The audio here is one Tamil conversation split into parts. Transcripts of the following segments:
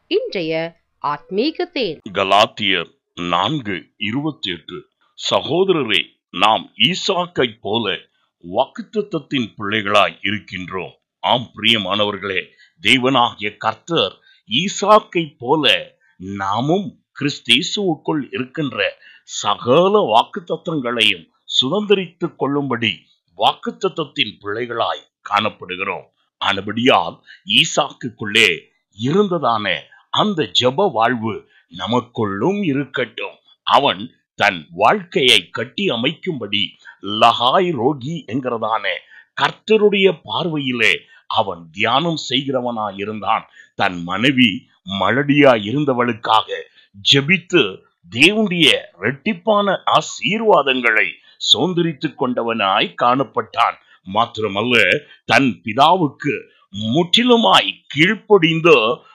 இன்றைய ஆத்மீக தேன் கலாத்தியர் நான்கு இருபத்தி எட்டு சகோதரரே நாம் ஈசாக்கை போல வாக்குத்தத்தத்தின் பிள்ளைகளாய் இருக்கின்றோம் ஆம் பிரியமானவர்களே தேவனாகிய கர்த்தர் ஈசாக்கை போல நாமும் கிறிஸ்தேசுவுக்குள் இருக்கின்ற சகல வாக்குத்தத்தங்களையும் சுதந்திரித்துக் கொள்ளும்படி வாக்குத்தத்தத்தின் பிள்ளைகளாய் காணப்படுகிறோம் ஆனபடியால் ஈசாக்குக்குள்ளே இருந்ததான அந்த ஜெப வாழ்வு நமக்குள்ளும் இருக்கட்டும் அவன் தன் வாழ்க்கையை கட்டி அமைக்கும்படி லகாய் ரோகி என்கிறதான கர்த்தருடைய பார்வையிலே அவன் தியானம் செய்கிறவனாய் இருந்தான் தன் மனைவி மலடியா இருந்தவளுக்காக ஜெபித்து தேவனுடைய இரட்டிப்பான ஆசீர்வாதங்களை சோந்தரித்துக் கொண்டவனாய் காணப்பட்டான் மாத்திரமல்ல தன் பிதாவுக்கு முற்றிலுமாய் கீழ்ப்படிந்து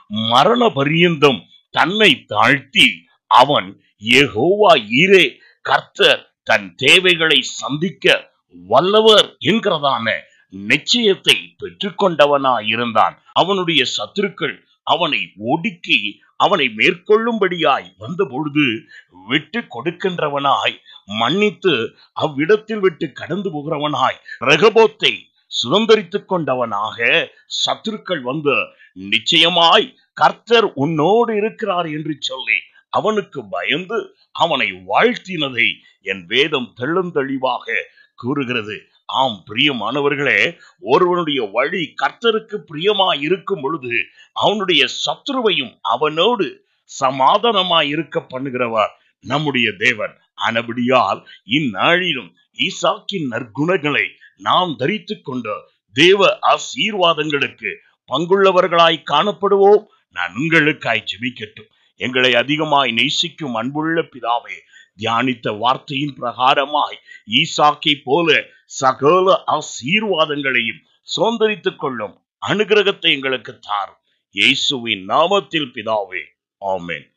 மரண பரியந்தம் தன்னை தாழ்த்தி அவன் யெகோவா ஈரே கர்த்தர் தன் தேவைகளை சந்திக்க வல்லவர் என்கிறதான நிச்சயத்தை பெற்றுக்கொண்டவனாய் இருந்தான் அவனுடைய சத்துருக்கள் அவனை ஒடுக்கி அவனை மேற்கொள்ளும்படியாய் வந்த பொழுது விட்டு கொடுக்கின்றவனாய் மன்னித்து அவ்விடத்தில் விட்டு கடந்து போகிறவனாய் ரகபோத்தை சுதந்திரித்துக் கொண்டவனாக சத்துருக்கள் வந்து நிச்சயமாய் கர்த்தர் உன்னோடு இருக்கிறார் என்று சொல்லி அவனுக்கு பயந்து அவனை வாழ்த்தினதை என் வேதம் தெள்ளந்தெளிவாக கூறுகிறது ஆம் பிரியமானவர்களே ஒருவனுடைய வழி கர்த்தருக்கு பிரியமாய் இருக்கும் பொழுது அவனுடைய சத்துருவையும் அவனோடு சமாதானமாய் இருக்க பண்ணுகிறவர் நம்முடைய தேவன் ஆனபடியால் இந்நாளிலும் ஈசாக்கின் நற்குணங்களை நாம் தரித்துக் கொண்டு தேவ ஆசீர்வாதங்களுக்கு பங்குள்ளவர்களாய் காணப்படுவோம் நான் உங்களுக்காய் ஜெபிக்கட்டும் எங்களை அதிகமாய் நேசிக்கும் அன்புள்ள பிதாவே தியானித்த வார்த்தையின் பிரகாரமாய் ஈசாக்கை போல சகல ஆசீர்வாதங்களையும் சுதந்திரித்துக் கொள்ளும் அனுகிரகத்தை எங்களுக்கு தாரும் இயேசுவின் நாமத்தில் பிதாவே ஆமென்